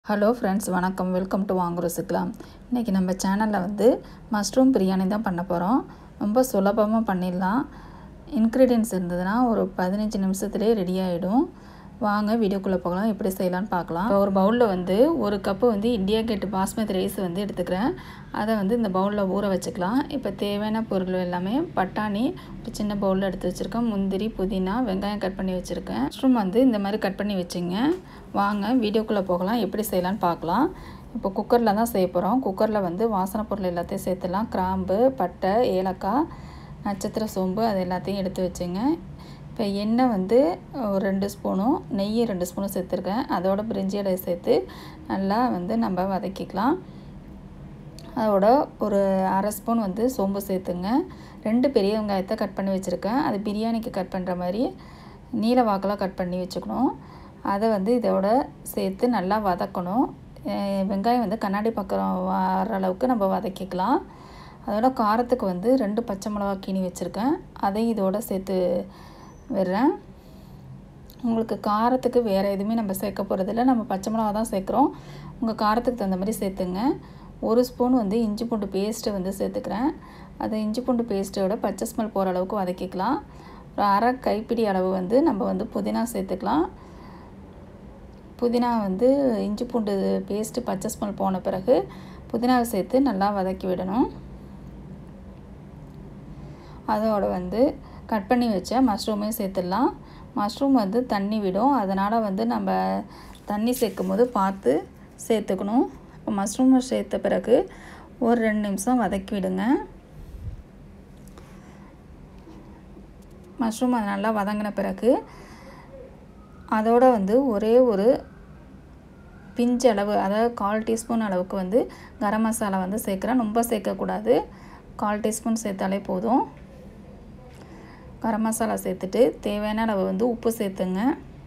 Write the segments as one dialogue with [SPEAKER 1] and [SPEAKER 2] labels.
[SPEAKER 1] hello friends வணக்கம் welcome to வாங்க ருசிக்கலாம் இன்றைக்கி நம்ம சேனலில் வந்து மஷ்ரூம் பிரியாணி தான் பண்ண போகிறோம் ரொம்ப சுலபமாக பண்ணிடலாம் இன்க்ரீடியன்ஸ் இருந்ததுன்னா ஒரு பதினஞ்சு நிமிஷத்துலேயே ரெடி ஆகிடும் வாங்க வீடியோக்குள்ளே போகலாம் எப்படி செய்யலாம்னு பார்க்கலாம் இப்போ ஒரு பவுலில் வந்து ஒரு கப்பு வந்து இந்தியா கேட்டு பாஸ்மதி ரைஸ் வந்து எடுத்துக்கிறேன் அதை வந்து இந்த பவுலில் ஊற வச்சுக்கலாம் இப்போ தேவையான பொருள் எல்லாமே பட்டாணி ஒரு சின்ன பவுலில் எடுத்து வச்சுருக்கேன் முந்திரி புதினா வெங்காயம் கட் பண்ணி வச்சுருக்கேன் மஷ்ரூம் வந்து இந்த மாதிரி கட் பண்ணி வச்சுங்க வாங்க வீடியோக்குள்ளே போகலாம் எப்படி செய்யலான்னு பார்க்கலாம் இப்போ குக்கரில் தான் செய்ய போகிறோம் குக்கரில் வந்து வாசனை பொருள் எல்லாத்தையும் சேர்த்துலாம் கிராம்பு பட்டை ஏலக்காய் நட்சத்திர சோம்பு அது எல்லாத்தையும் எடுத்து வச்சுங்க இப்போ எண்ணெய் வந்து ஒரு ரெண்டு ஸ்பூனும் நெய் ரெண்டு ஸ்பூனும் சேர்த்துருக்கேன் அதோட பிரிஞ்சி இலையை சேர்த்து நல்லா வந்து நம்ம வதக்கிக்கலாம் அதோட ஒரு அரை ஸ்பூன் வந்து சோம்பு சேர்த்துங்க ரெண்டு பெரிய வெங்காயத்தை கட் பண்ணி வச்சுருக்கேன் அது பிரியாணிக்கு கட் பண்ணுற மாதிரி நீல வாக்கெலாம் கட் பண்ணி வச்சுக்கணும் அதை வந்து இதோட சேர்த்து நல்லா வதக்கணும் வெங்காயம் வந்து கண்ணாடி பக்கம் வர அளவுக்கு நம்ம வதக்கிக்கலாம் அதோட காரத்துக்கு வந்து ரெண்டு பச்சை மிளகா கீனி வச்சுருக்கேன் அதையும் இதோட சேர்த்து விடுறேன் உங்களுக்கு காரத்துக்கு வேறு எதுவுமே நம்ம சேர்க்க போகிறதில்ல நம்ம பச்சை மிளகா தான் சேர்க்குறோம் உங்கள் காரத்துக்கு தகுந்த மாதிரி சேர்த்துங்க ஒரு ஸ்பூன் வந்து இஞ்சி பூண்டு பேஸ்ட்டு வந்து சேர்த்துக்கிறேன் அது இஞ்சி பூண்டு பேஸ்ட்டோட பச்சை ஸ்மெல் போகிற அளவுக்கு வதக்கிக்கலாம் ஒரு அரை கைப்பிடி அளவு வந்து நம்ம வந்து புதினா சேர்த்துக்கலாம் புதினா வந்து இஞ்சி பூண்டு பேஸ்ட்டு பச்சை ஸ்மெல் போன பிறகு புதினாவை சேர்த்து நல்லா வதக்கி விடணும் அதோட வந்து கட் பண்ணி வச்ச மஷ்ரூமையும் சேர்த்துடலாம் மஷ்ரூம் வந்து தண்ணி விடும் அதனால் வந்து நம்ம தண்ணி சேர்க்கும் போது பார்த்து சேர்த்துக்கணும் இப்போ மஷ்ரூமை சேர்த்த பிறகு ஒரு ரெண்டு நிமிஷம் வதக்கி விடுங்க மஷ்ரூம் அது நல்லா வதங்கின பிறகு அதோட வந்து ஒரே ஒரு பிஞ்சு அளவு அதாவது கால் டீஸ்பூன் அளவுக்கு வந்து கரம் மசாலா வந்து சேர்க்குறேன் ரொம்ப சேர்க்கக்கூடாது கால் டீஸ்பூன் சேர்த்தாலே போதும் கரம் மசாலா சேர்த்துட்டு தேவையான அளவு வந்து உப்பு சேர்த்துங்க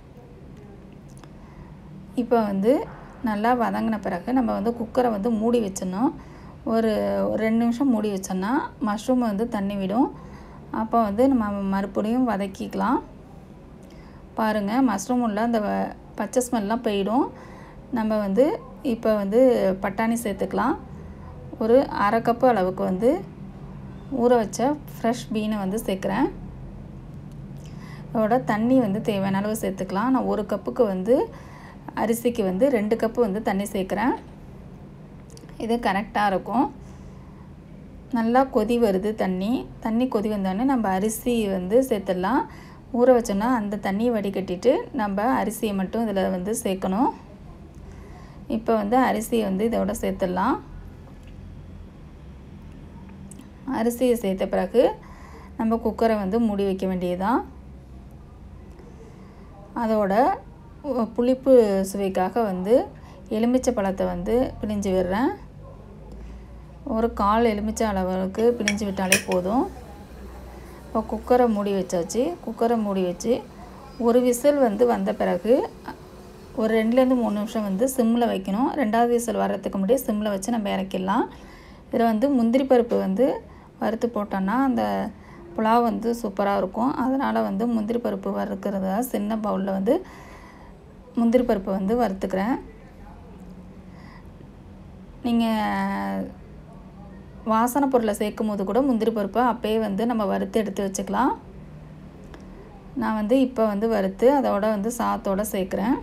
[SPEAKER 1] இப்போ வந்து நல்லா வதங்கின பிறகு நம்ம வந்து குக்கரை வந்து மூடி வச்சிடணும் ஒரு ரெண்டு நிமிஷம் மூடி வச்சோன்னா மஷ்ரூம் வந்து தண்ணி விடும் அப்போ வந்து நம்ம மறுபடியும் வதக்கிக்கலாம் பாருங்கள் மஷ்ரூம் உள்ள அந்த பச்சை ஸ்மெல்லாம் போயிடும் நம்ம வந்து இப்போ வந்து பட்டாணி சேர்த்துக்கலாம் ஒரு அரை கப்பு அளவுக்கு வந்து ஊற வச்ச ஃப்ரெஷ் பீனை வந்து சேர்க்குறேன் இதோட தண்ணி வந்து தேவையான அளவு சேர்த்துக்கலாம் நான் ஒரு கப்புக்கு வந்து அரிசிக்கு வந்து ரெண்டு கப்பு வந்து தண்ணி சேர்க்குறேன் இது கரெக்டாக இருக்கும் நல்லா கொதி வருது தண்ணி தண்ணி கொதி வந்தோடனே நம்ம அரிசி வந்து சேர்த்துடலாம் ஊற வச்சோன்னா அந்த தண்ணியை வடிகட்டிட்டு நம்ம அரிசியை மட்டும் இதில் வந்து சேர்க்கணும் இப்போ வந்து அரிசியை வந்து இதோட சேர்த்துடலாம் அரிசியை சேர்த்த பிறகு நம்ம குக்கரை வந்து மூடி வைக்க வேண்டியதுதான் அதோட புளிப்பு சுவைக்காக வந்து எலுமிச்சை பழத்தை வந்து பிழிஞ்சு விடுறேன் ஒரு கால் எலுமிச்சை அளவுக்கு பிழிஞ்சு விட்டாலே போதும் இப்போ குக்கரை மூடி வச்சாச்சு குக்கரை மூடி வச்சு ஒரு விசில் வந்து வந்த பிறகு ஒரு ரெண்டுலேருந்து மூணு நிமிஷம் வந்து சிம்மில் வைக்கணும் ரெண்டாவது விசில் வர்றதுக்கு முன்னாடி சிம்மில் வச்சு நம்ம இறக்கிடலாம் இதில் வந்து முந்திரி பருப்பு வந்து வறுத்து போட்டோன்னா அந்த புலாவ் வந்து சூப்பராக இருக்கும் அதனால் வந்து முந்திரி பருப்பு வறுக்கிறதா சின்ன பவுலில் வந்து முந்திரி பருப்பு வந்து வறுத்துக்கிறேன் நீங்கள் வாசனை பொருளை சேர்க்கும் போது கூட முந்திரி பருப்பை அப்போயே வந்து நம்ம வறுத்து எடுத்து வச்சுக்கலாம் நான் வந்து இப்போ வந்து வறுத்து அதோட வந்து சாத்தோடு சேர்க்குறேன்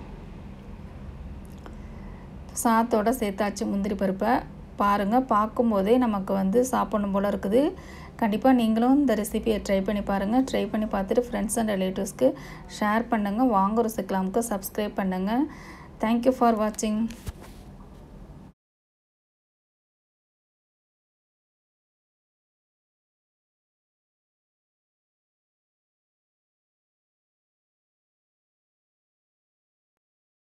[SPEAKER 1] சாத்தோடு சேர்த்தாச்சு முந்திரி பருப்பை பாருங்கள் பார்க்கும்போதே நமக்கு வந்து சாப்பிடணும் போல் இருக்குது கண்டிப்பாக நீங்களும் இந்த ரெசிபியை ட்ரை பண்ணி பாருங்கள் ட்ரை பண்ணி பார்த்துட்டு ஃப்ரெண்ட்ஸ் அண்ட் ரிலேட்டிவ்ஸ்க்கு ஷேர் பண்ணுங்கள் வாங்க ருசிக்கலாமுக்கு சப்ஸ்கிரைப் பண்ணுங்கள் தேங்க்யூ ஃபார் வாட்சிங்